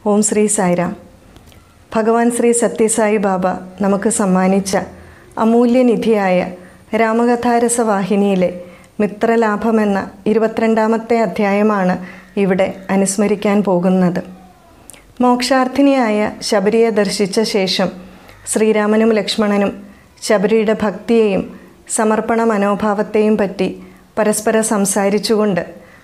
ഓം ശ്രീ സായിരാം ഭഗവാൻ ശ്രീ സത്യസായി ബാബ നമുക്ക് സമ്മാനിച്ച അമൂല്യനിധിയായ രാമകഥാരസവാഹിനിയിലെ മിത്രലാഭമെന്ന ഇരുപത്തിരണ്ടാമത്തെ അധ്യായമാണ് ഇവിടെ അനുസ്മരിക്കാൻ പോകുന്നത് മോക്ഷാർത്ഥിനിയായ ശബരിയെ ദർശിച്ച ശേഷം ശ്രീരാമനും ലക്ഷ്മണനും ശബരിയുടെ ഭക്തിയെയും സമർപ്പണ മനോഭാവത്തെയും പറ്റി പരസ്പരം സംസാരിച്ചുകൊണ്ട്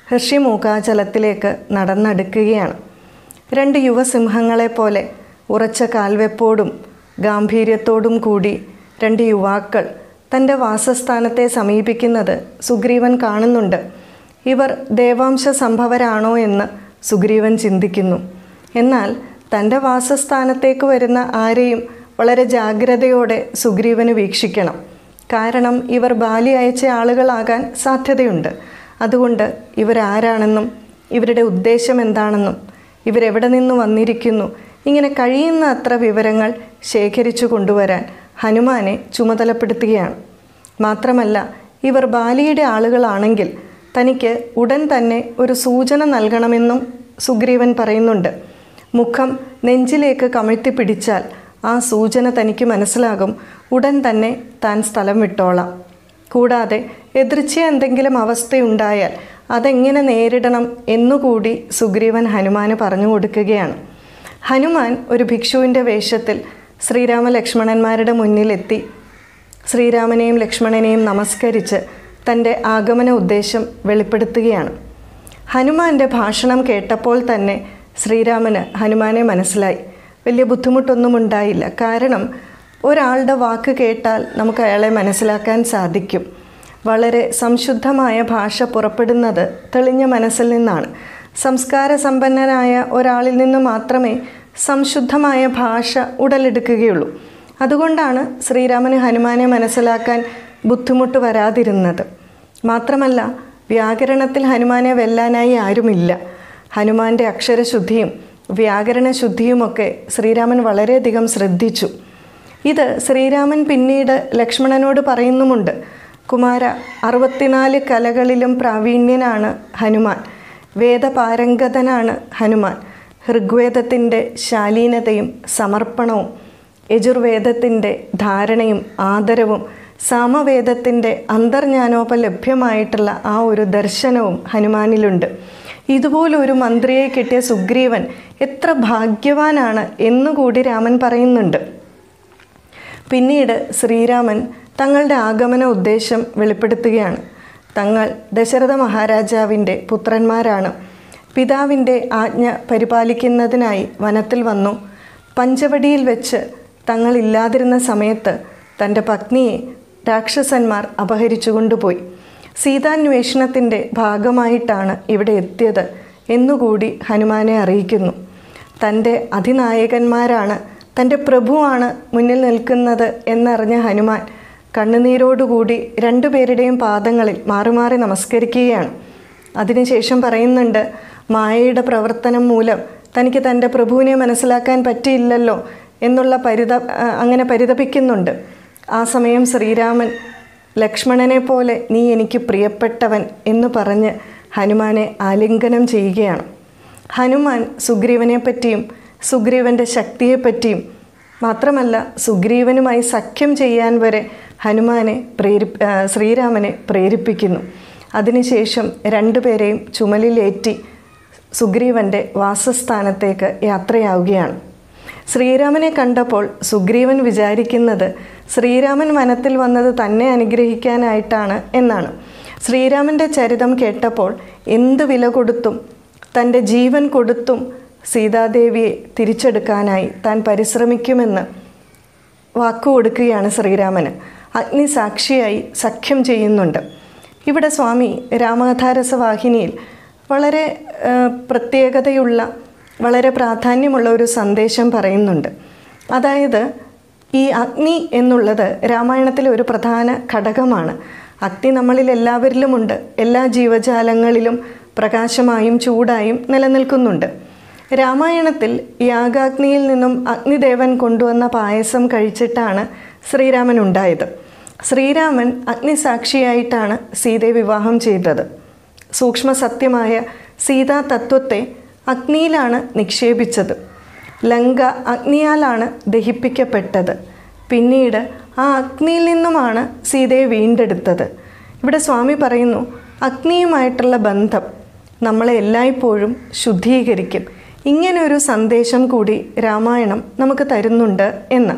ഹർഷിമൂകാചലത്തിലേക്ക് നടന്നടുക്കുകയാണ് രണ്ട് യുവസിംഹങ്ങളെപ്പോലെ ഉറച്ച കാൽവെപ്പോടും ഗാംഭീര്യത്തോടും കൂടി രണ്ട് യുവാക്കൾ തൻ്റെ വാസസ്ഥാനത്തെ സമീപിക്കുന്നത് സുഗ്രീവൻ കാണുന്നുണ്ട് ഇവർ ദേവാംശ സംഭവരാണോ എന്ന് സുഗ്രീവൻ ചിന്തിക്കുന്നു എന്നാൽ തൻ്റെ വാസസ്ഥാനത്തേക്ക് വരുന്ന ആരെയും വളരെ ജാഗ്രതയോടെ സുഗ്രീവന് വീക്ഷിക്കണം കാരണം ഇവർ ബാലി അയച്ച ആളുകളാകാൻ സാധ്യതയുണ്ട് അതുകൊണ്ട് ഇവരാരാണെന്നും ഇവരുടെ ഉദ്ദേശം എന്താണെന്നും ഇവരെവിടെ നിന്ന് വന്നിരിക്കുന്നു ഇങ്ങനെ കഴിയുന്ന അത്ര വിവരങ്ങൾ ശേഖരിച്ചു കൊണ്ടുവരാൻ ഹനുമാനെ ചുമതലപ്പെടുത്തുകയാണ് മാത്രമല്ല ഇവർ ബാലിയുടെ ആളുകളാണെങ്കിൽ തനിക്ക് ഉടൻ തന്നെ ഒരു സൂചന നൽകണമെന്നും സുഗ്രീവൻ പറയുന്നുണ്ട് മുഖം നെഞ്ചിലേക്ക് കമിഴ്ത്തി പിടിച്ചാൽ ആ സൂചന തനിക്ക് മനസ്സിലാകും ഉടൻ തന്നെ താൻ സ്ഥലം വിട്ടോളാം കൂടാതെ എതിർച്ച എന്തെങ്കിലും അവസ്ഥയുണ്ടായാൽ അതെങ്ങനെ നേരിടണം എന്നുകൂടി സുഗ്രീവൻ ഹനുമാന് പറഞ്ഞു കൊടുക്കുകയാണ് ഹനുമാൻ ഒരു ഭിക്ഷുവിൻ്റെ വേഷത്തിൽ ശ്രീരാമ ലക്ഷ്മണന്മാരുടെ മുന്നിലെത്തി ശ്രീരാമനെയും ലക്ഷ്മണനെയും നമസ്കരിച്ച് തൻ്റെ ആഗമന ഉദ്ദേശം വെളിപ്പെടുത്തുകയാണ് ഹനുമാന്റെ ഭാഷണം കേട്ടപ്പോൾ തന്നെ ശ്രീരാമന് ഹനുമാനെ മനസ്സിലായി വലിയ ബുദ്ധിമുട്ടൊന്നും ഉണ്ടായില്ല കാരണം ഒരാളുടെ വാക്ക് കേട്ടാൽ നമുക്ക് അയാളെ മനസ്സിലാക്കാൻ സാധിക്കും വളരെ സംശുദ്ധമായ ഭാഷ പുറപ്പെടുന്നത് തെളിഞ്ഞ മനസ്സിൽ നിന്നാണ് സംസ്കാര സമ്പന്നനായ ഒരാളിൽ നിന്ന് മാത്രമേ സംശുദ്ധമായ ഭാഷ ഉടലെടുക്കുകയുള്ളൂ അതുകൊണ്ടാണ് ശ്രീരാമന് ഹനുമാനെ മനസ്സിലാക്കാൻ ബുദ്ധിമുട്ട് വരാതിരുന്നത് മാത്രമല്ല വ്യാകരണത്തിൽ ഹനുമാനെ വെല്ലാനായി ആരുമില്ല ഹനുമാന്റെ അക്ഷരശുദ്ധിയും വ്യാകരണശുദ്ധിയുമൊക്കെ ശ്രീരാമൻ വളരെയധികം ശ്രദ്ധിച്ചു ഇത് ശ്രീരാമൻ പിന്നീട് ലക്ഷ്മണനോട് പറയുന്നുമുണ്ട് കുമാര അറുപത്തിനാല് കലകളിലും പ്രാവീണ്യനാണ് ഹനുമാൻ വേദപാരംഗതനാണ് ഹനുമാൻ ഋഗ്വേദത്തിൻ്റെ ശാലീനതയും സമർപ്പണവും യജുർവേദത്തിൻ്റെ ധാരണയും ആദരവും സാമവേദത്തിൻ്റെ അന്തർജ്ഞാനോപലഭ്യമായിട്ടുള്ള ആ ഒരു ദർശനവും ഹനുമാനിലുണ്ട് ഇതുപോലൊരു മന്ത്രിയെ കിട്ടിയ സുഗ്രീവൻ എത്ര ഭാഗ്യവാനാണ് എന്നുകൂടി രാമൻ പറയുന്നുണ്ട് പിന്നീട് ശ്രീരാമൻ തങ്ങളുടെ ആഗമന ഉദ്ദേശം വെളിപ്പെടുത്തുകയാണ് തങ്ങൾ ദശരഥ മഹാരാജാവിൻ്റെ പുത്രന്മാരാണ് പിതാവിൻ്റെ ആജ്ഞ പരിപാലിക്കുന്നതിനായി വനത്തിൽ വന്നു പഞ്ചവടിയിൽ വെച്ച് തങ്ങൾ ഇല്ലാതിരുന്ന സമയത്ത് തൻ്റെ പത്നിയെ രാക്ഷസന്മാർ അപഹരിച്ചു കൊണ്ടുപോയി സീതാന്വേഷണത്തിൻ്റെ ഭാഗമായിട്ടാണ് ഇവിടെ എത്തിയത് എന്നുകൂടി ഹനുമാനെ അറിയിക്കുന്നു തൻ്റെ അതിനായകന്മാരാണ് തൻ്റെ പ്രഭുവാണ് മുന്നിൽ നിൽക്കുന്നത് എന്നറിഞ്ഞ ഹനുമാൻ കണ്ണുനീരോടുകൂടി രണ്ടുപേരുടെയും പാദങ്ങളിൽ മാറി മാറി നമസ്കരിക്കുകയാണ് അതിനുശേഷം പറയുന്നുണ്ട് മായയുടെ പ്രവർത്തനം മൂലം തനിക്ക് തൻ്റെ പ്രഭുവിനെ മനസ്സിലാക്കാൻ പറ്റിയില്ലല്ലോ എന്നുള്ള പരിത അങ്ങനെ പരിതപിക്കുന്നുണ്ട് ആ സമയം ശ്രീരാമൻ ലക്ഷ്മണനെ പോലെ നീ എനിക്ക് പ്രിയപ്പെട്ടവൻ എന്ന് പറഞ്ഞ് ഹനുമാനെ ആലിംഗനം ചെയ്യുകയാണ് ഹനുമാൻ സുഗ്രീവനെ പറ്റിയും സുഗ്രീവൻ്റെ ശക്തിയെപ്പറ്റിയും മാത്രമല്ല സുഗ്രീവനുമായി സഖ്യം ചെയ്യാൻ വരെ ഹനുമാനെ പ്രേരി ശ്രീരാമനെ പ്രേരിപ്പിക്കുന്നു അതിനുശേഷം രണ്ടുപേരെയും ചുമലിലേറ്റി സുഗ്രീവൻ്റെ വാസസ്ഥാനത്തേക്ക് യാത്രയാവുകയാണ് ശ്രീരാമനെ കണ്ടപ്പോൾ സുഗ്രീവൻ വിചാരിക്കുന്നത് ശ്രീരാമൻ വനത്തിൽ വന്നത് തന്നെ അനുഗ്രഹിക്കാനായിട്ടാണ് എന്നാണ് ശ്രീരാമൻ്റെ ചരിതം കേട്ടപ്പോൾ എന്ത് വില കൊടുത്തും തൻ്റെ ജീവൻ കൊടുത്തും സീതാദേവിയെ തിരിച്ചെടുക്കാനായി താൻ പരിശ്രമിക്കുമെന്ന് വാക്കുകൊടുക്കുകയാണ് ശ്രീരാമന് അഗ്നി സാക്ഷിയായി സഖ്യം ചെയ്യുന്നുണ്ട് ഇവിടെ സ്വാമി രാമകഥാരസവാഹിനിയിൽ വളരെ പ്രത്യേകതയുള്ള വളരെ പ്രാധാന്യമുള്ള ഒരു സന്ദേശം പറയുന്നുണ്ട് അതായത് ഈ അഗ്നി എന്നുള്ളത് രാമായണത്തിലെ ഒരു പ്രധാന ഘടകമാണ് അഗ്നി നമ്മളിൽ എല്ലാവരിലുമുണ്ട് എല്ലാ ജീവജാലങ്ങളിലും പ്രകാശമായും ചൂടായും നിലനിൽക്കുന്നുണ്ട് രാമായണത്തിൽ യാഗാഗ്നിയിൽ നിന്നും അഗ്നിദേവൻ കൊണ്ടുവന്ന പായസം കഴിച്ചിട്ടാണ് ശ്രീരാമൻ ഉണ്ടായത് ശ്രീരാമൻ അഗ്നിസാക്ഷിയായിട്ടാണ് സീതയെ വിവാഹം ചെയ്തത് സൂക്ഷ്മ സത്യമായ സീതാ തത്വത്തെ അഗ്നിയിലാണ് നിക്ഷേപിച്ചത് ലങ്ക അഗ്നിയാലാണ് ദഹിപ്പിക്കപ്പെട്ടത് പിന്നീട് ആ അഗ്നിയിൽ നിന്നുമാണ് സീതയെ വീണ്ടെടുത്തത് ഇവിടെ സ്വാമി പറയുന്നു അഗ്നിയുമായിട്ടുള്ള ബന്ധം നമ്മളെ എല്ലായ്പ്പോഴും ശുദ്ധീകരിക്കും ഇങ്ങനെ ഒരു സന്ദേശം കൂടി രാമായണം നമുക്ക് തരുന്നുണ്ട് എന്ന്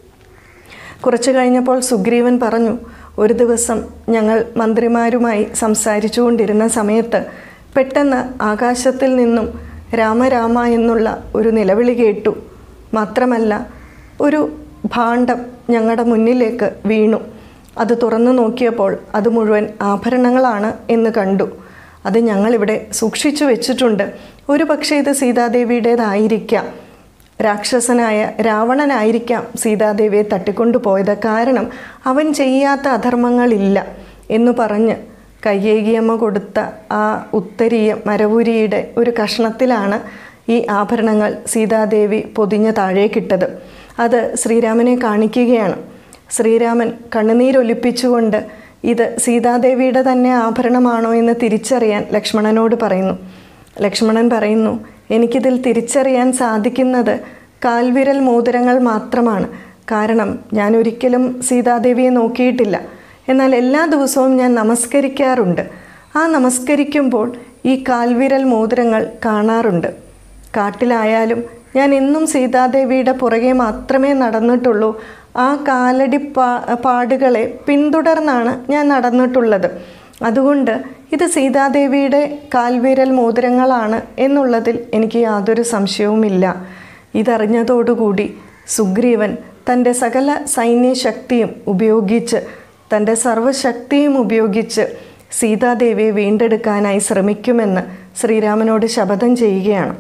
കുറച്ചു കഴിഞ്ഞപ്പോൾ സുഗ്രീവൻ പറഞ്ഞു ഒരു ദിവസം ഞങ്ങൾ മന്ത്രിമാരുമായി സംസാരിച്ചുകൊണ്ടിരുന്ന സമയത്ത് പെട്ടെന്ന് ആകാശത്തിൽ നിന്നും രാമരാമ എന്നുള്ള ഒരു നിലവിളി കേട്ടു മാത്രമല്ല ഒരു ഭാണ്ഡം ഞങ്ങളുടെ മുന്നിലേക്ക് വീണു അത് തുറന്നു നോക്കിയപ്പോൾ അത് മുഴുവൻ ആഭരണങ്ങളാണ് എന്ന് കണ്ടു അത് ഞങ്ങളിവിടെ സൂക്ഷിച്ചു വെച്ചിട്ടുണ്ട് ഒരു പക്ഷേ ഇത് സീതാദേവിയുടേതായിരിക്കാം രാക്ഷസനായ രാവണനായിരിക്കാം സീതാദേവിയെ തട്ടിക്കൊണ്ടുപോയത് കാരണം അവൻ ചെയ്യാത്ത അധർമ്മങ്ങളില്ല എന്ന് പറഞ്ഞ് കയ്യേകിയമ്മ കൊടുത്ത ആ ഉത്തരീയ മരവുരിയുടെ ഒരു കഷ്ണത്തിലാണ് ഈ ആഭരണങ്ങൾ സീതാദേവി പൊതിഞ്ഞ് താഴേക്കിട്ടത് അത് ശ്രീരാമനെ കാണിക്കുകയാണ് ശ്രീരാമൻ കണ്ണുനീരൊലിപ്പിച്ചുകൊണ്ട് ഇത് സീതാദേവിയുടെ തന്നെ ആഭരണമാണോ എന്ന് തിരിച്ചറിയാൻ ലക്ഷ്മണനോട് പറയുന്നു ലക്ഷ്മണൻ പറയുന്നു എനിക്കിതിൽ തിരിച്ചറിയാൻ സാധിക്കുന്നത് കാൽവിരൽ മോതിരങ്ങൾ മാത്രമാണ് കാരണം ഞാൻ ഒരിക്കലും സീതാദേവിയെ നോക്കിയിട്ടില്ല എന്നാൽ എല്ലാ ദിവസവും ഞാൻ നമസ്കരിക്കാറുണ്ട് ആ നമസ്കരിക്കുമ്പോൾ ഈ കാൽവിരൽ മോതിരങ്ങൾ കാണാറുണ്ട് കാട്ടിലായാലും ഞാൻ എന്നും സീതാദേവിയുടെ പുറകെ മാത്രമേ നടന്നിട്ടുള്ളൂ ആ കാലടി പാ പാടുകളെ പിന്തുടർന്നാണ് ഞാൻ നടന്നിട്ടുള്ളത് അതുകൊണ്ട് ഇത് സീതാദേവിയുടെ കാൽവിരൽ മോതിരങ്ങളാണ് എന്നുള്ളതിൽ എനിക്ക് യാതൊരു സംശയവുമില്ല ഇതറിഞ്ഞതോടുകൂടി സുഗ്രീവൻ തൻ്റെ സകല സൈന്യശക്തിയും ഉപയോഗിച്ച് തൻ്റെ സർവശക്തിയും ഉപയോഗിച്ച് സീതാദേവിയെ വീണ്ടെടുക്കാനായി ശ്രമിക്കുമെന്ന് ശ്രീരാമനോട് ശപഥം ചെയ്യുകയാണ്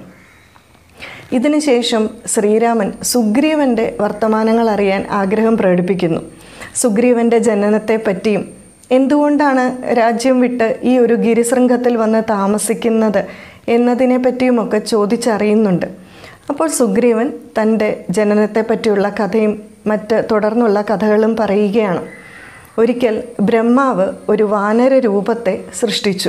ഇതിനുശേഷം ശ്രീരാമൻ സുഗ്രീവൻ്റെ വർത്തമാനങ്ങൾ അറിയാൻ ആഗ്രഹം പ്രകടിപ്പിക്കുന്നു സുഗ്രീവൻ്റെ ജനനത്തെപ്പറ്റിയും എന്തുകൊണ്ടാണ് രാജ്യം വിട്ട് ഈ ഒരു ഗിരിശൃംഗത്തിൽ വന്ന് താമസിക്കുന്നത് എന്നതിനെ പറ്റിയുമൊക്കെ ചോദിച്ചറിയുന്നുണ്ട് അപ്പോൾ സുഗ്രീവൻ തൻ്റെ ജനനത്തെപ്പറ്റിയുള്ള കഥയും മറ്റ് തുടർന്നുള്ള കഥകളും പറയുകയാണ് ഒരിക്കൽ ബ്രഹ്മാവ് ഒരു വാനര രൂപത്തെ സൃഷ്ടിച്ചു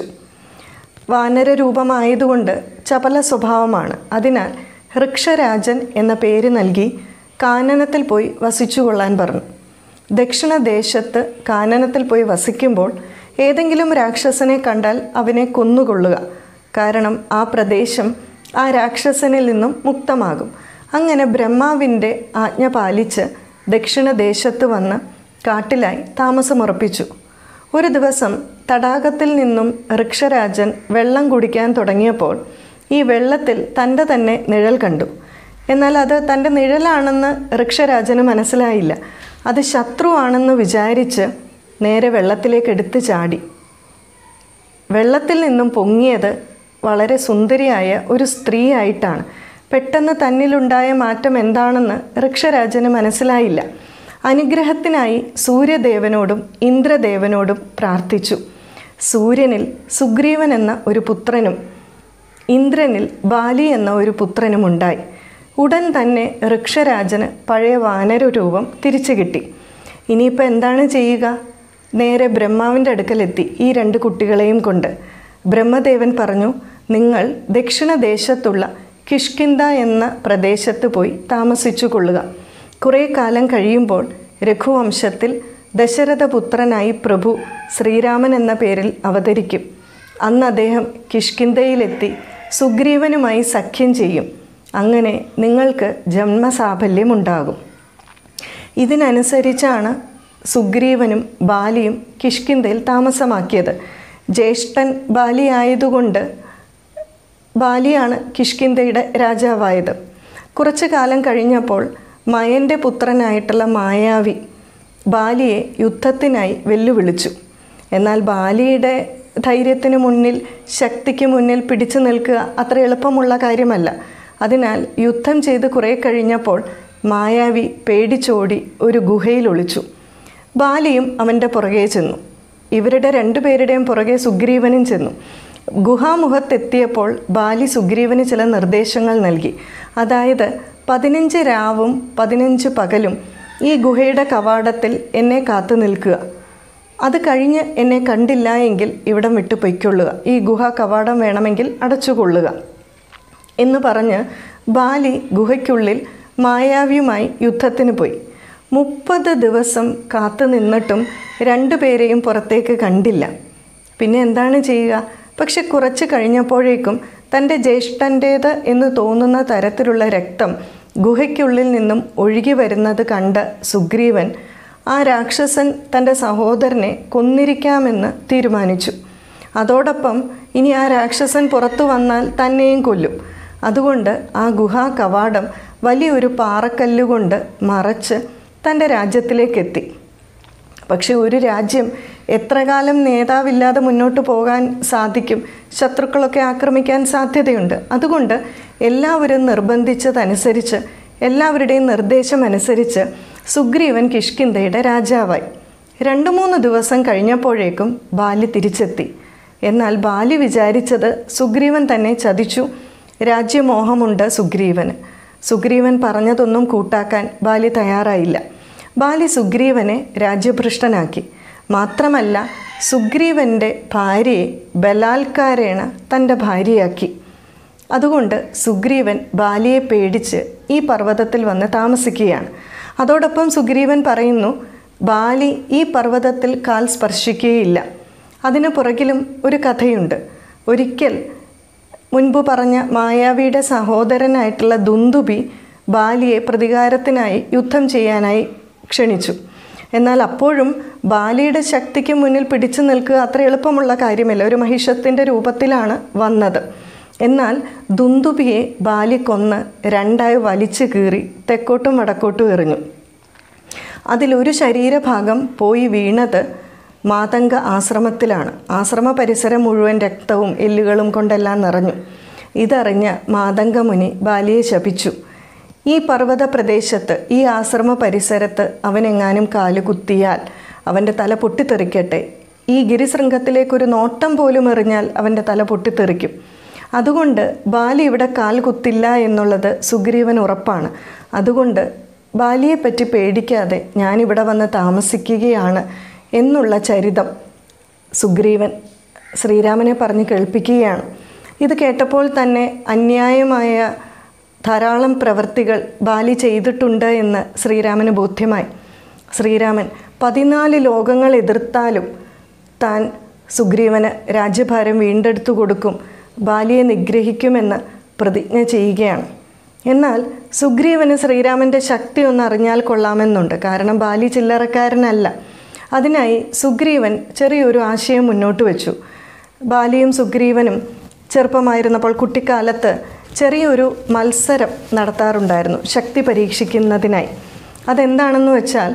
വാനര രൂപമായതുകൊണ്ട് ചപല സ്വഭാവമാണ് അതിനാൽ ഋക്ഷരാജൻ എന്ന പേര് നൽകി കാനനത്തിൽ പോയി വസിച്ചു കൊള്ളാൻ പറഞ്ഞു ദക്ഷിണദേശത്ത് കാനനത്തിൽ പോയി വസിക്കുമ്പോൾ ഏതെങ്കിലും രാക്ഷസനെ കണ്ടാൽ അവനെ കൊന്നുകൊള്ളുക കാരണം ആ പ്രദേശം ആ രാക്ഷസനിൽ നിന്നും മുക്തമാകും അങ്ങനെ ബ്രഹ്മാവിൻ്റെ ആജ്ഞ പാലിച്ച് ദക്ഷിണദേശത്ത് വന്ന് കാട്ടിലായി താമസമുറപ്പിച്ചു ഒരു ദിവസം തടാകത്തിൽ നിന്നും ഋക്ഷരാജൻ വെള്ളം കുടിക്കാൻ തുടങ്ങിയപ്പോൾ ഈ വെള്ളത്തിൽ തൻ്റെ തന്നെ നിഴൽ കണ്ടു എന്നാൽ അത് തൻ്റെ നിഴലാണെന്ന് ഋക്ഷരാജന് മനസ്സിലായില്ല അത് ശത്രുവാണെന്ന് വിചാരിച്ച് നേരെ വെള്ളത്തിലേക്ക് എടുത്ത് ചാടി വെള്ളത്തിൽ നിന്നും പൊങ്ങിയത് വളരെ സുന്ദരിയായ ഒരു സ്ത്രീ ആയിട്ടാണ് പെട്ടെന്ന് തന്നിലുണ്ടായ മാറ്റം എന്താണെന്ന് ഋക്ഷരാജന് മനസ്സിലായില്ല അനുഗ്രഹത്തിനായി സൂര്യദേവനോടും ഇന്ദ്രദേവനോടും പ്രാർത്ഥിച്ചു സൂര്യനിൽ സുഗ്രീവൻ എന്ന ഒരു പുത്രനും ഇന്ദ്രനിൽ ബാലി എന്ന ഒരു പുത്രനും ഉണ്ടായി ഉടൻ തന്നെ ഋക്ഷരാജന് പഴയ വാനര രൂപം തിരിച്ചു കിട്ടി ഇനിയിപ്പോൾ എന്താണ് ചെയ്യുക നേരെ ബ്രഹ്മാവിൻ്റെ അടുക്കലെത്തി ഈ രണ്ട് കുട്ടികളെയും കൊണ്ട് ബ്രഹ്മദേവൻ പറഞ്ഞു നിങ്ങൾ ദക്ഷിണദേശത്തുള്ള കിഷ്കിന്ത എന്ന പ്രദേശത്ത് പോയി താമസിച്ചു കൊള്ളുക കുറേ കാലം കഴിയുമ്പോൾ രഘുവംശത്തിൽ ദശരഥപുത്രനായി പ്രഭു ശ്രീരാമൻ എന്ന പേരിൽ അവതരിക്കും അന്ന് അദ്ദേഹം കിഷ്കിന്തയിലെത്തി സുഗ്രീവനുമായി സഖ്യം ചെയ്യും അങ്ങനെ നിങ്ങൾക്ക് ജന്മസാഫല്യമുണ്ടാകും ഇതിനനുസരിച്ചാണ് സുഗ്രീവനും ബാലിയും കിഷ്കിന്തയിൽ താമസമാക്കിയത് ജ്യേഷ്ഠൻ ബാലി ആയതുകൊണ്ട് ബാലിയാണ് കിഷ്കിന്തയുടെ രാജാവായത് കുറച്ചു കാലം കഴിഞ്ഞപ്പോൾ മയൻ്റെ പുത്രനായിട്ടുള്ള മായാവി ബാലിയെ യുദ്ധത്തിനായി വെല്ലുവിളിച്ചു എന്നാൽ ബാലിയുടെ ധൈര്യത്തിന് മുന്നിൽ ശക്തിക്ക് മുന്നിൽ പിടിച്ചു നിൽക്കുക അത്ര എളുപ്പമുള്ള കാര്യമല്ല അതിനാൽ യുദ്ധം ചെയ്ത് കുറേ കഴിഞ്ഞപ്പോൾ മായാവി പേടിച്ചോടി ഒരു ഗുഹയിൽ ഒളിച്ചു ബാലിയും അവൻ്റെ പുറകെ ചെന്നു ഇവരുടെ രണ്ടുപേരുടെയും പുറകെ സുഗ്രീവനും ചെന്നു ഗുഹാമുഖത്തെത്തിയപ്പോൾ ബാലി സുഗ്രീവന് ചില നിർദ്ദേശങ്ങൾ നൽകി അതായത് പതിനഞ്ച് രാവും പതിനഞ്ച് പകലും ഈ ഗുഹയുടെ കവാടത്തിൽ എന്നെ കാത്തു നിൽക്കുക അത് കഴിഞ്ഞ് എന്നെ കണ്ടില്ല എങ്കിൽ ഇവിടം വിട്ടു പൊയ്ക്കൊള്ളുക ഈ ഗുഹ കവാടം വേണമെങ്കിൽ അടച്ചുകൊള്ളുക എന്ന് പറഞ്ഞ് ബാലി ഗുഹയ്ക്കുള്ളിൽ മായാവിയുമായി യുദ്ധത്തിന് പോയി മുപ്പത് ദിവസം കാത്തു നിന്നിട്ടും രണ്ടുപേരെയും പുറത്തേക്ക് കണ്ടില്ല പിന്നെ എന്താണ് ചെയ്യുക പക്ഷെ കുറച്ച് കഴിഞ്ഞപ്പോഴേക്കും തൻ്റെ ജ്യേഷ്ഠൻ്റേത് എന്ന് തോന്നുന്ന തരത്തിലുള്ള രക്തം ഗുഹയ്ക്കുള്ളിൽ നിന്നും ഒഴുകി വരുന്നത് കണ്ട സുഗ്രീവൻ ആ രാക്ഷസൻ തൻ്റെ സഹോദരനെ കൊന്നിരിക്കാമെന്ന് തീരുമാനിച്ചു അതോടൊപ്പം ഇനി ആ രാക്ഷസൻ പുറത്തു വന്നാൽ തന്നെയും കൊല്ലും അതുകൊണ്ട് ആ ഗുഹാ കവാടം വലിയൊരു പാറക്കല്ലുകൊണ്ട് മറച്ച് തൻ്റെ രാജ്യത്തിലേക്കെത്തി പക്ഷെ ഒരു രാജ്യം എത്ര കാലം നേതാവില്ലാതെ മുന്നോട്ട് പോകാൻ സാധിക്കും ശത്രുക്കളൊക്കെ ആക്രമിക്കാൻ സാധ്യതയുണ്ട് അതുകൊണ്ട് എല്ലാവരും നിർബന്ധിച്ചതനുസരിച്ച് എല്ലാവരുടെയും നിർദ്ദേശം അനുസരിച്ച് സുഗ്രീവൻ കിഷ്കിന്ധയുടെ രാജാവായി രണ്ട് മൂന്ന് ദിവസം കഴിഞ്ഞപ്പോഴേക്കും ബാലി തിരിച്ചെത്തി എന്നാൽ ബാലി വിചാരിച്ചത് സുഗ്രീവൻ തന്നെ ചതിച്ചു രാജ്യമോഹമുണ്ട് സുഗ്രീവന് സുഗ്രീവൻ പറഞ്ഞതൊന്നും കൂട്ടാക്കാൻ ബാലി തയ്യാറായില്ല ബാലി സുഗ്രീവനെ രാജ്യഭ്രഷ്ടനാക്കി മാത്രമല്ല സുഗ്രീവൻ്റെ ഭാര്യയെ ബലാത്കാരേണ തൻ്റെ ഭാര്യയാക്കി അതുകൊണ്ട് സുഗ്രീവൻ ബാലിയെ പേടിച്ച് ഈ പർവ്വതത്തിൽ വന്ന് താമസിക്കുകയാണ് അതോടൊപ്പം സുഗ്രീവൻ പറയുന്നു ബാലി ഈ പർവ്വതത്തിൽ കാൽ സ്പർശിക്കുകയില്ല അതിനു പുറകിലും ഒരു കഥയുണ്ട് ഒരിക്കൽ മുൻപ് പറഞ്ഞ മായാവിയുടെ സഹോദരനായിട്ടുള്ള ദുന്ദുബി ബാലിയെ പ്രതികാരത്തിനായി യുദ്ധം ചെയ്യാനായി ക്ഷണിച്ചു എന്നാൽ അപ്പോഴും ബാലിയുടെ ശക്തിക്ക് മുന്നിൽ പിടിച്ചു നിൽക്കുക അത്ര എളുപ്പമുള്ള കാര്യമല്ല ഒരു മഹിഷത്തിൻ്റെ രൂപത്തിലാണ് വന്നത് എന്നാൽ ദുന്ദുബിയെ ബാലി കൊന്ന് രണ്ടായി വലിച്ചു കീറി തെക്കോട്ടും വടക്കോട്ടും എറിഞ്ഞു അതിലൊരു ശരീരഭാഗം പോയി വീണത് മാതംഗ ആശ്രമത്തിലാണ് ആശ്രമ പരിസരം മുഴുവൻ രക്തവും എല്ലുകളും കൊണ്ടെല്ലാം നിറഞ്ഞു ഇതറിഞ്ഞ മാതംഗ മുനി ബാലിയെ ശപിച്ചു ഈ പർവ്വത പ്രദേശത്ത് ഈ ആശ്രമ പരിസരത്ത് അവനെങ്ങാനും കാല് കുത്തിയാൽ അവൻ്റെ തല പൊട്ടിത്തെറിക്കട്ടെ ഈ ഗിരിശൃംഗത്തിലേക്കൊരു നോട്ടം പോലും എറിഞ്ഞാൽ അവൻ്റെ തല പൊട്ടിത്തെറിക്കും അതുകൊണ്ട് ബാലി ഇവിടെ കാൽ കുത്തില്ല എന്നുള്ളത് സുഗ്രീവൻ ഉറപ്പാണ് അതുകൊണ്ട് ബാലിയെപ്പറ്റി പേടിക്കാതെ ഞാനിവിടെ വന്ന് താമസിക്കുകയാണ് എന്നുള്ള ചരിതം സുഗ്രീവൻ ശ്രീരാമനെ പറഞ്ഞ് കേൾപ്പിക്കുകയാണ് ഇത് കേട്ടപ്പോൾ തന്നെ അന്യായമായ ധാരാളം പ്രവൃത്തികൾ ബാലി ചെയ്തിട്ടുണ്ട് എന്ന് ശ്രീരാമന് ബോധ്യമായി ശ്രീരാമൻ പതിനാല് ലോകങ്ങൾ എതിർത്താലും താൻ സുഗ്രീവന് രാജ്യഭാരം വീണ്ടെടുത്തു കൊടുക്കും ബാലിയെ നിഗ്രഹിക്കുമെന്ന് പ്രതിജ്ഞ ചെയ്യുകയാണ് എന്നാൽ സുഗ്രീവന് ശ്രീരാമൻ്റെ ശക്തി ഒന്ന് അറിഞ്ഞാൽ കൊള്ളാമെന്നുണ്ട് കാരണം ബാലി ചില്ലറക്കാരനല്ല അതിനായി സുഗ്രീവൻ ചെറിയൊരു ആശയം മുന്നോട്ട് വെച്ചു ബാലിയും സുഗ്രീവനും ചെറുപ്പമായിരുന്നപ്പോൾ കുട്ടിക്കാലത്ത് ചെറിയൊരു മത്സരം നടത്താറുണ്ടായിരുന്നു ശക്തി പരീക്ഷിക്കുന്നതിനായി അതെന്താണെന്ന് വെച്ചാൽ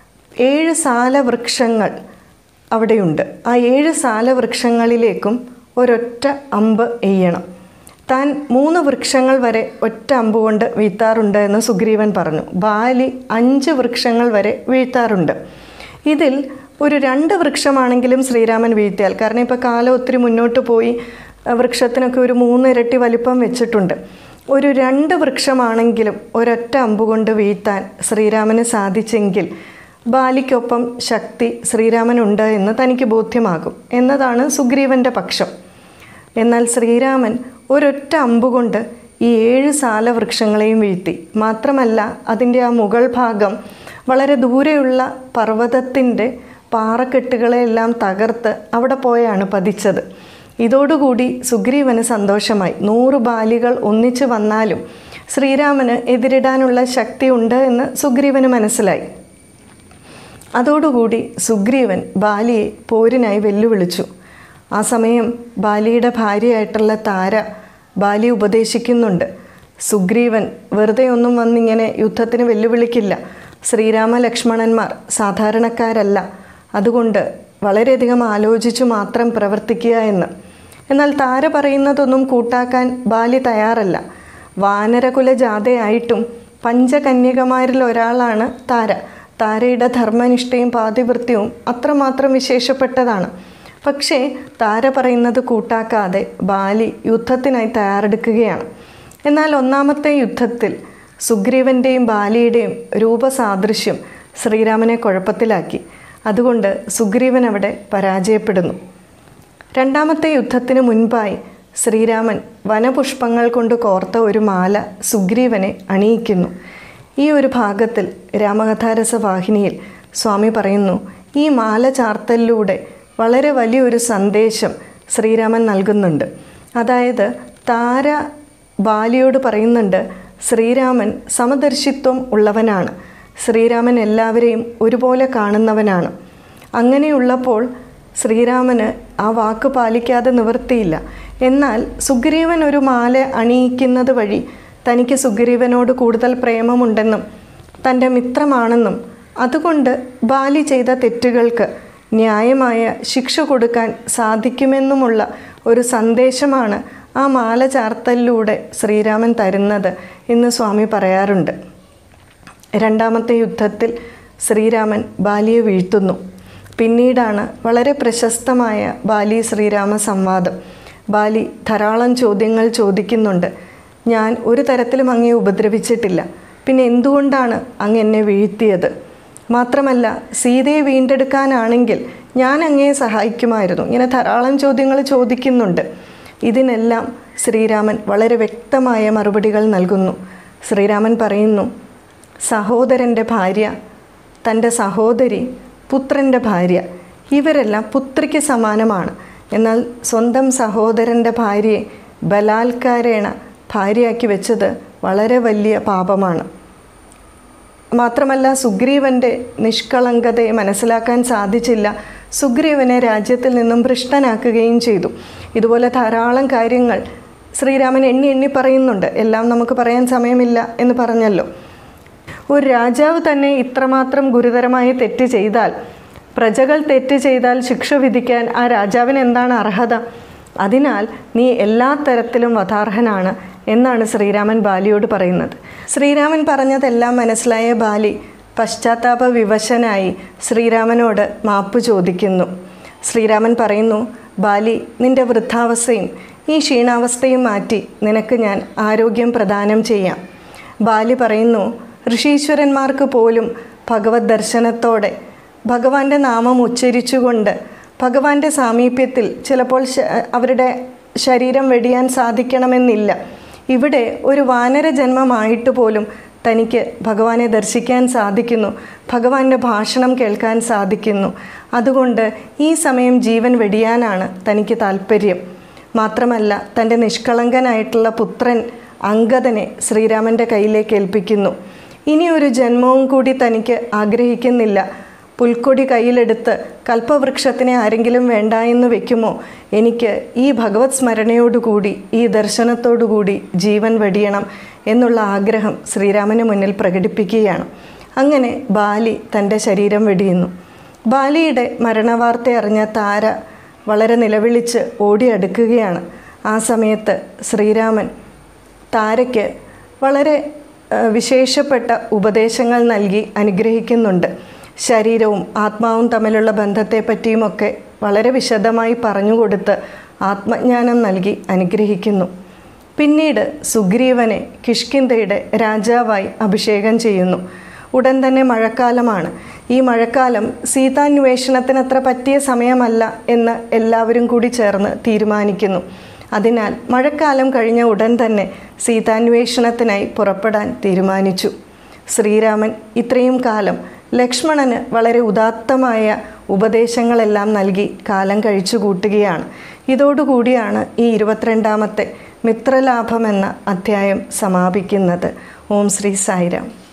ഏഴ് സാലവൃക്ഷങ്ങൾ അവിടെയുണ്ട് ആ ഏഴ് സാലവൃക്ഷങ്ങളിലേക്കും ഒരൊറ്റ അമ്പ് എയ്യണം താൻ മൂന്ന് വൃക്ഷങ്ങൾ വരെ ഒറ്റ അമ്പ് കൊണ്ട് വീഴ്ത്താറുണ്ട് എന്ന് സുഗ്രീവൻ പറഞ്ഞു ബാലി അഞ്ച് വൃക്ഷങ്ങൾ വരെ വീഴ്ത്താറുണ്ട് ഇതിൽ ഒരു രണ്ട് വൃക്ഷമാണെങ്കിലും ശ്രീരാമൻ വീഴ്ത്തിയാൽ കാരണം ഇപ്പോൾ കാലം ഒത്തിരി മുന്നോട്ട് പോയി വൃക്ഷത്തിനൊക്കെ ഒരു മൂന്ന് ഇരട്ടി വലിപ്പം വെച്ചിട്ടുണ്ട് ഒരു രണ്ട് വൃക്ഷമാണെങ്കിലും ഒരൊറ്റ അമ്പ് കൊണ്ട് വീഴ്ത്താൻ ശ്രീരാമന് സാധിച്ചെങ്കിൽ ബാലിക്കൊപ്പം ശക്തി ശ്രീരാമനുണ്ട് എന്ന് തനിക്ക് ബോധ്യമാകും എന്നതാണ് സുഗ്രീവൻ്റെ പക്ഷം എന്നാൽ ശ്രീരാമൻ ഒരൊറ്റ അമ്പുകൊണ്ട് ഈ ഏഴ് സാലവൃക്ഷങ്ങളെയും വീഴ്ത്തി മാത്രമല്ല അതിൻ്റെ ആ മുകൾ ഭാഗം വളരെ ദൂരെയുള്ള പർവ്വതത്തിൻ്റെ പാറക്കെട്ടുകളെല്ലാം തകർത്ത് അവിടെ പോയാണ് പതിച്ചത് ഇതോടുകൂടി സുഗ്രീവന് സന്തോഷമായി നൂറ് ബാലികൾ ഒന്നിച്ചു വന്നാലും ശ്രീരാമന് എതിരിടാനുള്ള ശക്തി ഉണ്ട് എന്ന് സുഗ്രീവന് മനസ്സിലായി അതോടുകൂടി സുഗ്രീവൻ ബാലിയെ പോരിനായി വെല്ലുവിളിച്ചു ആ സമയം ബാലിയുടെ ഭാര്യയായിട്ടുള്ള താര ബാലി ഉപദേശിക്കുന്നുണ്ട് സുഗ്രീവൻ വെറുതെ ഒന്നും വന്നിങ്ങനെ യുദ്ധത്തിന് വെല്ലുവിളിക്കില്ല ശ്രീരാമ ലക്ഷ്മണന്മാർ സാധാരണക്കാരല്ല അതുകൊണ്ട് വളരെയധികം ആലോചിച്ചു മാത്രം പ്രവർത്തിക്കുക എന്ന് എന്നാൽ താര പറയുന്നതൊന്നും കൂട്ടാക്കാൻ ബാലി തയ്യാറല്ല വാനരകുല ജാഥയായിട്ടും പഞ്ചകന്യകമാരിൽ ഒരാളാണ് താര താരയുടെ ധർമ്മനിഷ്ഠയും പാതിവൃത്യവും അത്രമാത്രം വിശേഷപ്പെട്ടതാണ് പക്ഷേ താര പറയുന്നത് കൂട്ടാക്കാതെ ബാലി യുദ്ധത്തിനായി തയ്യാറെടുക്കുകയാണ് എന്നാൽ ഒന്നാമത്തെ യുദ്ധത്തിൽ സുഗ്രീവൻ്റെയും ബാലിയുടെയും രൂപസാദൃശ്യം ശ്രീരാമനെ കുഴപ്പത്തിലാക്കി അതുകൊണ്ട് സുഗ്രീവൻ അവിടെ പരാജയപ്പെടുന്നു രണ്ടാമത്തെ യുദ്ധത്തിന് മുൻപായി ശ്രീരാമൻ വനപുഷ്പങ്ങൾ കൊണ്ട് കോർത്ത ഒരു മാല സുഗ്രീവനെ അണിയിക്കുന്നു ഈ ഒരു ഭാഗത്തിൽ രാമകഥാരസ വാഹിനിയിൽ സ്വാമി പറയുന്നു ഈ മാല ചാർത്തലിലൂടെ വളരെ വലിയൊരു സന്ദേശം ശ്രീരാമൻ നൽകുന്നുണ്ട് അതായത് താര ബാലിയോട് പറയുന്നുണ്ട് ശ്രീരാമൻ സമദർശിത്വം ഉള്ളവനാണ് ശ്രീരാമൻ എല്ലാവരെയും ഒരുപോലെ കാണുന്നവനാണ് അങ്ങനെയുള്ളപ്പോൾ ശ്രീരാമന് ആ വാക്ക് പാലിക്കാതെ നിവൃത്തിയില്ല എന്നാൽ സുഗ്രീവൻ ഒരു മാല അണിയിക്കുന്നത് വഴി തനിക്ക് സുഗ്രീവനോട് കൂടുതൽ പ്രേമമുണ്ടെന്നും തൻ്റെ മിത്രമാണെന്നും അതുകൊണ്ട് ബാലി ചെയ്ത തെറ്റുകൾക്ക് ന്യായമായ ശിക്ഷ കൊടുക്കാൻ സാധിക്കുമെന്നുമുള്ള ഒരു സന്ദേശമാണ് ആ മാല ചാർത്തലിലൂടെ ശ്രീരാമൻ തരുന്നത് എന്ന് സ്വാമി പറയാറുണ്ട് രണ്ടാമത്തെ യുദ്ധത്തിൽ ശ്രീരാമൻ ബാലിയെ വീഴ്ത്തുന്നു പിന്നീടാണ് വളരെ പ്രശസ്തമായ ബാലി ശ്രീരാമ സംവാദം ബാലി ധാരാളം ചോദ്യങ്ങൾ ചോദിക്കുന്നുണ്ട് ഞാൻ ഒരു തരത്തിലും അങ്ങേ ഉപദ്രവിച്ചിട്ടില്ല പിന്നെ എന്തുകൊണ്ടാണ് അങ്ങ് എന്നെ വീഴ്ത്തിയത് മാത്രമല്ല സീതയെ വീണ്ടെടുക്കാനാണെങ്കിൽ ഞാൻ അങ്ങയെ സഹായിക്കുമായിരുന്നു ഇങ്ങനെ ധാരാളം ചോദ്യങ്ങൾ ചോദിക്കുന്നുണ്ട് ഇതിനെല്ലാം ശ്രീരാമൻ വളരെ വ്യക്തമായ മറുപടികൾ നൽകുന്നു ശ്രീരാമൻ പറയുന്നു സഹോദരൻ്റെ ഭാര്യ തൻ്റെ സഹോദരി പുത്രൻ്റെ ഭാര്യ ഇവരെല്ലാം പുത്രിക്ക് സമാനമാണ് എന്നാൽ സ്വന്തം സഹോദരൻ്റെ ഭാര്യയെ ബലാത്കാരേണ ഭാര്യയാക്കി വെച്ചത് വളരെ വലിയ പാപമാണ് മാത്രമല്ല സുഗ്രീവൻ്റെ നിഷ്കളങ്കതയെ മനസ്സിലാക്കാൻ സാധിച്ചില്ല സുഗ്രീവനെ രാജ്യത്തിൽ നിന്നും ഭ്രഷ്ടനാക്കുകയും ചെയ്തു ഇതുപോലെ ധാരാളം കാര്യങ്ങൾ ശ്രീരാമൻ എണ്ണി എണ്ണി പറയുന്നുണ്ട് എല്ലാം നമുക്ക് പറയാൻ സമയമില്ല എന്ന് പറഞ്ഞല്ലോ ഒരു രാജാവ് തന്നെ ഇത്രമാത്രം ഗുരുതരമായ തെറ്റ് ചെയ്താൽ പ്രജകൾ തെറ്റ് ചെയ്താൽ ശിക്ഷ വിധിക്കാൻ ആ രാജാവിന് എന്താണ് അർഹത അതിനാൽ നീ എല്ലാ തരത്തിലും വധാർഹനാണ് എന്നാണ് ശ്രീരാമൻ ബാലിയോട് പറയുന്നത് ശ്രീരാമൻ പറഞ്ഞതെല്ലാം മനസ്സിലായ ബാലി പശ്ചാത്താപ വിവശനായി ശ്രീരാമനോട് മാപ്പ് ചോദിക്കുന്നു ശ്രീരാമൻ പറയുന്നു ബാലി നിന്റെ വൃദ്ധാവസ്ഥയും ഈ ക്ഷീണാവസ്ഥയും മാറ്റി നിനക്ക് ഞാൻ ആരോഗ്യം പ്രദാനം ചെയ്യാം ബാലി പറയുന്നു ഋഷീശ്വരന്മാർക്ക് പോലും ഭഗവത് ദർശനത്തോടെ ഭഗവാന്റെ നാമം ഉച്ചരിച്ചുകൊണ്ട് ഭഗവാന്റെ സാമീപ്യത്തിൽ ചിലപ്പോൾ ശ- അവരുടെ ശരീരം വെടിയാൻ സാധിക്കണമെന്നില്ല ഇവിടെ ഒരു വാനര ജന്മമായിട്ട് പോലും തനിക്ക് ഭഗവാനെ ദർശിക്കാൻ സാധിക്കുന്നു ഭഗവാന്റെ ഭാഷണം കേൾക്കാൻ സാധിക്കുന്നു അതുകൊണ്ട് ഈ സമയം ജീവൻ വെടിയാനാണ് തനിക്ക് താല്പര്യം മാത്രമല്ല തൻ്റെ നിഷ്കളങ്കനായിട്ടുള്ള പുത്രൻ അങ്കദനെ ശ്രീരാമൻ്റെ കയ്യിലേക്ക് ഏൽപ്പിക്കുന്നു ഇനി ഒരു ജന്മവും കൂടി തനിക്ക് ആഗ്രഹിക്കുന്നില്ല പുൽക്കൊടി കയ്യിലെടുത്ത് കൽപ്പവൃക്ഷത്തിനെ ആരെങ്കിലും വേണ്ട എന്ന് വെക്കുമോ എനിക്ക് ഈ ഭഗവത് സ്മരണയോടുകൂടി ഈ ദർശനത്തോടുകൂടി ജീവൻ വെടിയണം എന്നുള്ള ആഗ്രഹം ശ്രീരാമന് മുന്നിൽ പ്രകടിപ്പിക്കുകയാണ് അങ്ങനെ ബാലി തൻ്റെ ശരീരം വെടിയുന്നു ബാലിയുടെ മരണവാർത്ത അറിഞ്ഞ താര വളരെ നിലവിളിച്ച് ഓടിയടുക്കുകയാണ് ആ സമയത്ത് ശ്രീരാമൻ താരയ്ക്ക് വളരെ ആ, വിശേഷപ്പെട്ട ഉപദേശങ്ങൾ നൽകി അനുഗ്രഹിക്കുന്നുണ്ട് ശരീരവും ആത്മാവും തമ്മിലുള്ള ബന്ധത്തെപ്പറ്റിയുമൊക്കെ വളരെ വിശദമായി പറഞ്ഞുകൊടുത്ത് ആത്മജ്ഞാനം നൽകി അനുഗ്രഹിക്കുന്നു പിന്നീട് സുഗ്രീവനെ കിഷ്കിന്ധയുടെ രാജാവായി അഭിഷേകം ചെയ്യുന്നു ഉടൻ തന്നെ മഴക്കാലമാണ് ഈ മഴക്കാലം സീതാന്വേഷണത്തിനത്ര പറ്റിയ സമയമല്ല എന്ന് എല്ലാവരും കൂടി ചേർന്ന് തീരുമാനിക്കുന്നു അതിനാൽ മഴക്കാലം കഴിഞ്ഞ ഉടൻ തന്നെ സീതാന്വേഷണത്തിനായി പുറപ്പെടാൻ തീരുമാനിച്ചു ശ്രീരാമൻ ഇത്രയും കാലം ലക്ഷ്മണന് വളരെ ഉദാത്തമായ ഉപദേശങ്ങളെല്ലാം നൽകി കാലം കഴിച്ചു കൂട്ടുകയാണ് ഇതോടുകൂടിയാണ് ഈ ഇരുപത്തിരണ്ടാമത്തെ മിത്രലാഭം എന്ന അധ്യായം സമാപിക്കുന്നത് ഓം ശ്രീ സായിരാം